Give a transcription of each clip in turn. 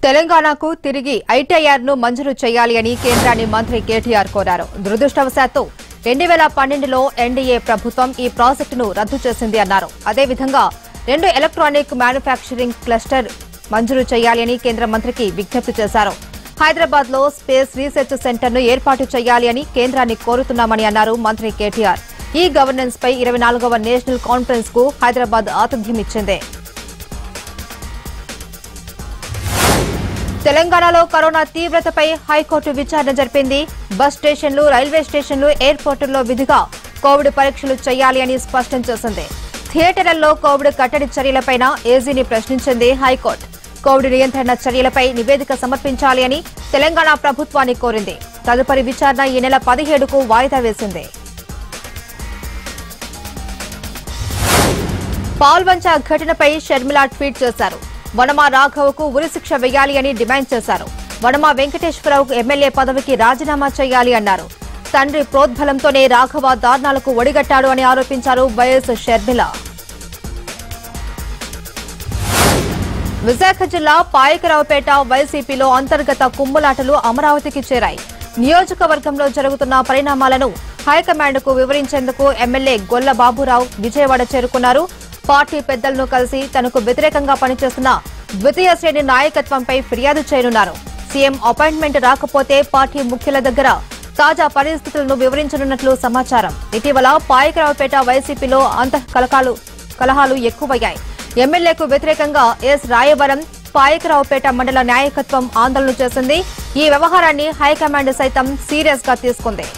తెలంగాణకు తిరిగి ఐటీఐఆర్ ను మంజూరు చేయాలి అని కేంద్రాన్ని మంత్రి కేటీఆర్ కోరారు దురదృష్టవశాత్తు రెండు వేల పన్నెండులో ఎన్డీఏ ప్రభుత్వం ఈ ప్రాజెక్టును రద్దు చేసింది అన్నారు అదేవిధంగా రెండు ఎలక్ట్రానిక్ మ్యానుఫ్యాక్చరింగ్ క్లస్టర్ మంజూరు చేయాలి అని కేంద్ర మంత్రికి విజ్ఞప్తి చేశారు హైదరాబాద్ లో స్పేస్ రీసెర్చ్ సెంటర్ ను ఏర్పాటు చేయాలి అని కేంద్రాన్ని కోరుతున్నామని అన్నారు మంత్రి కేటీఆర్ ఈ గవర్నెన్స్ పై ఇరవై నాలుగవ నేషనల్ కాన్ఫరెన్స్ కు హైదరాబాద్ ఆతిథ్యం ఇచ్చింది తెలంగాణలో కరోనా తీవ్రతపై హైకోర్టు విచారణ జరిపింది బస్ స్టేషన్లు రైల్వే స్టేషన్లు ఎయిర్పోర్టుల్లో విధిగా కోవిడ్ పరీక్షలు చేయాలి అని స్పష్టం చేసింది థియేటర్లలో కోవిడ్ కట్టడి చర్యలపైన ఏజీని ప్రశ్నించింది హైకోర్టు కోవిడ్ నియంత్రణ చర్యలపై నివేదిక సమర్పించాలి అని తెలంగాణ ప్రభుత్వాన్ని కోరింది తదుపరి విచారణ ఈ నెల పదిహేడుకు వాయిదా వేసింది పాల్వంచ ఘటనపై షర్మిల ట్వీట్ చేశారు వనమా రాఘవకు ఉరిశిక్ష వేయాలి అని డిమాండ్ చేశారు వనమా వెంకటేశ్వరరావుకు ఎమ్మెల్యే పదవికి రాజీనామా చేయాలి అన్నారు తండ్రి ప్రోద్బలంతోనే రాఘవ దారుణాలకు ఒడిగట్టాడు అని ఆరోపించారు వైఎస్ షర్మిల విశాఖ జిల్లా పాయకరావుపేట వైసీపీలో అంతర్గత కుమ్ములాటలు అమరావతికి చేరాయి నియోజకవర్గంలో జరుగుతున్న పరిణామాలను హైకమాండ్కు వివరించేందుకు ఎమ్మెల్యే గొల్ల బాబురావు విజయవాడ చేరుకున్నారు పార్టీ పెద్దలను కలిసి తనకు వ్యతిరేకంగా పనిచేస్తున్న ద్వితీయ శ్రేణి నాయకత్వంపై ఫిర్యాదు చేయనున్నారు సీఎం అపాయింట్మెంట్ రాకపోతే పార్టీ ముఖ్యుల దగ్గర తాజా పరిస్థితులను వివరించనున్నట్లు సమాచారం ఇటీవల పాయకరావుపేట వైసీపీలో అంతః కలకాలు కలహాలు ఎక్కువయ్యాయి ఎమ్మెల్యేకు వ్యతిరేకంగా ఎస్ రాయవరం పాయకరావుపేట మండల నాయకత్వం ఆందోళన చేసింది ఈ వ్యవహారాన్ని హైకమాండ్ సైతం సీరియస్ గా తీసుకుంది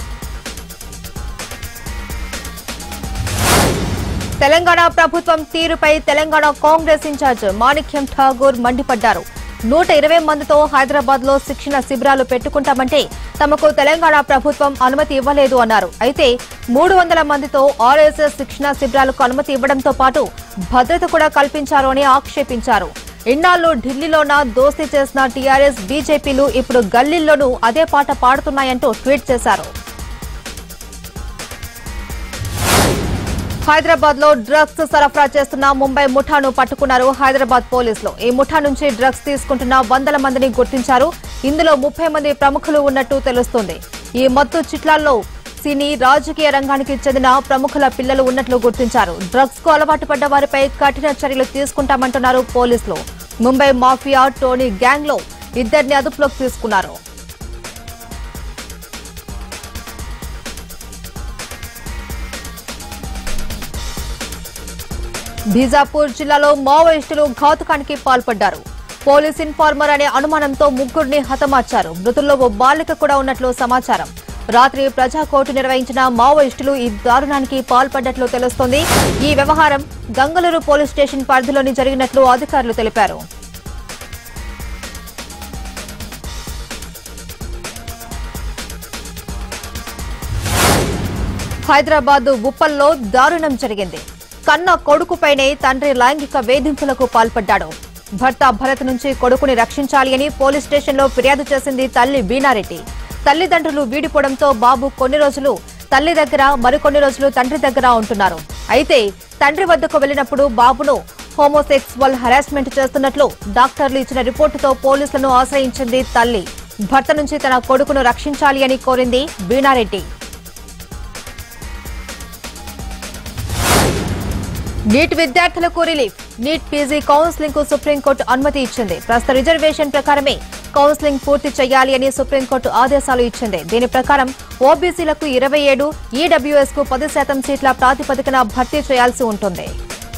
తెలంగాణ ప్రభుత్వం తీరుపై తెలంగాణ కాంగ్రెస్ ఇన్ఛార్జ్ మాణిక్యం ఠాగూర్ మండిపడ్డారు నూట ఇరవై మందితో హైదరాబాద్ లో శిక్షణ శిబిరాలు పెట్టుకుంటామంటే తమకు తెలంగాణ ప్రభుత్వం అనుమతి ఇవ్వలేదు అన్నారు అయితే మూడు వందల మందితో ఆర్ఎస్ఎస్ శిక్షణ శిబిరాలకు అనుమతి ఇవ్వడంతో పాటు భద్రత కూడా కల్పించారు అని ఆక్షేపించారు ఇన్నాళ్లు ఢిల్లీలోన దోస్తీ చేసిన టీఆర్ఎస్ బీజేపీలు ఇప్పుడు గల్లీల్లోనూ అదే పాట పాడుతున్నాయంటూ ట్వీట్ చేశారు హైదరాబాద్ లో డ్రగ్స్ సరఫరా చేస్తున్న ముంబై ముఠాను పట్టుకున్నారు హైదరాబాద్ పోలీసులు ఈ ముఠా నుంచి డ్రగ్స్ తీసుకుంటున్న వందల మందిని గుర్తించారు ఇందులో ముప్పై మంది ప్రముఖులు ఉన్నట్టు తెలుస్తోంది ఈ మత్తు చిట్లాల్లో సినీ రాజకీయ రంగానికి చెందిన ప్రముఖుల పిల్లలు ఉన్నట్లు గుర్తించారు డ్రగ్స్ కు అలవాటు పడ్డ వారిపై కఠిన చర్యలు తీసుకుంటామంటున్నారు పోలీసులు ముంబై మాఫియా టోనీ గ్యాంగ్ లో ఇద్దరిని అదుపులోకి తీసుకున్నారు బీజాపూర్ జిల్లాలో మావోయిస్టులు ఘాతుకానికి పాల్పడ్డారు పోలీస్ ఇన్ఫార్మర్ అనే అనుమానంతో ముగ్గురిని హతమార్చారు మృతుల్లో ఓ బాలిక కూడా ఉన్నట్లు సమాచారం రాత్రి ప్రజా కోర్టు నిర్వహించిన మావోయిస్టులు ఈ దారుణానికి పాల్పడ్డట్లు తెలుస్తోంది ఈ వ్యవహారం గంగలూరు పోలీస్ స్టేషన్ పరిధిలోని జరిగినట్లు అధికారులు తెలిపారు హైదరాబాద్ ఉప్పల్లో దారుణం జరిగింది కన్న కొడుకుపైనే తండ్రి లైంగిక వేధింపులకు పాల్పడ్డాడు భర్త భరత్ నుంచి కొడుకుని రక్షించాలి అని పోలీస్ స్టేషన్లో ఫిర్యాదు చేసింది తల్లి వీణారెడ్డి తల్లిదండ్రులు వీడిపోవడంతో బాబు కొన్ని రోజులు తల్లి దగ్గర మరికొన్ని రోజులు తండ్రి దగ్గర ఉంటున్నారు అయితే తండ్రి వద్దకు వెళ్లినప్పుడు బాబును హోమోసెక్సువల్ హరాస్మెంట్ చేస్తున్నట్లు డాక్టర్లు ఇచ్చిన రిపోర్టుతో పోలీసులను ఆశ్రయించింది తల్లి భర్త నుంచి తన కొడుకును రక్షించాలి అని కోరింది వీణారెడ్డి నీట్ విద్యార్థులకు రిలీఫ్ నీట్ పీజీ కౌన్సిలింగ్ కు సుప్రీంకోర్టు అనుమతి ఇచ్చింది ప్రస్తుత రిజర్వేషన్ ప్రకారమే కౌన్సిలింగ్ పూర్తి చేయాలి అని సుప్రీంకోర్టు ఆదేశాలు ఇచ్చింది దీని ప్రకారం ఓబీసీలకు ఇరవై ఏడు ఈడబ్ల్యూఎస్ కు పది శాతం సీట్ల ప్రాతిపదికన భర్తీ చేయాల్సి ఉంటుంది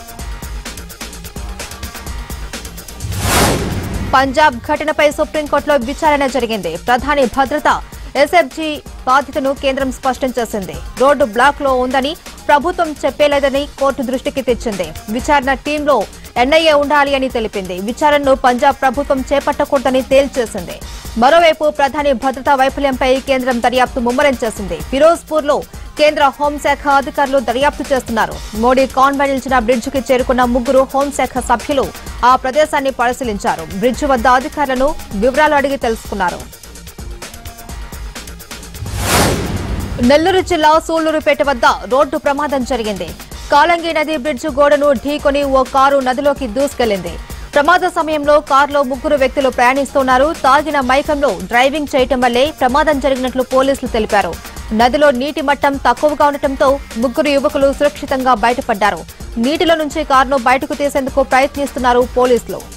పంజాబ్ ఘటనపై సుప్రీంకోర్టులో విచారణ జరిగింది ప్రధాని భద్రత ఎస్ఎఫ్జీ బాధితను కేంద్రం స్పష్టం చేసింది రోడ్డు బ్లాక్ లో ఉందని ప్రభుత్వం చెప్పేలేదని కోర్టు దృష్టికి తెచ్చింది విచారణ టీంలో ఎన్ఐఏ ఉండాలి అని తెలిపింది విచారణను పంజాబ్ ప్రభుత్వం చేపట్టకూడదని తేల్చేసింది మరోవైపు ప్రధాని భద్రతా వైఫల్యంపై కేంద్రం దర్యాప్తు ముమ్మరం చేసింది ఫిరోజ్పూర్ లో కేంద్ర హోంశాఖ అధికారులు దర్యాప్తు చేస్తున్నారు మోడీ కాన్వాయ్ నిలిచిన బ్రిడ్జ్ కి చేరుకున్న ముగ్గురు హోంశాఖ సభ్యులు ఆ ప్రదేశాన్ని పరిశీలించారు బ్రిడ్జ్ వద్ద అధికారులను వివరాలు అడిగి తెలుసుకున్నారు నెల్లూరు జిల్లా సూళ్లూరుపేట వద్ద రోడ్డు ప్రమాదం జరిగింది కాలంగి నది బ్రిడ్జ్ గోడను ఢీకొని ఓ కారు నదిలోకి దూసుకెళ్లింది ప్రమాద సమయంలో కారులో ముగ్గురు వ్యక్తులు ప్రయాణిస్తున్నారు తాగిన మైకంలో డ్రైవింగ్ చేయటం వల్లే ప్రమాదం జరిగినట్లు పోలీసులు తెలిపారు నదిలో నీటి మట్టం తక్కువగా ఉండటంతో ముగ్గురు యువకులు సురక్షితంగా బయటపడ్డారు నీటిలో నుంచి కారును బయటకు తీసేందుకు ప్రయత్నిస్తున్నారు పోలీసులు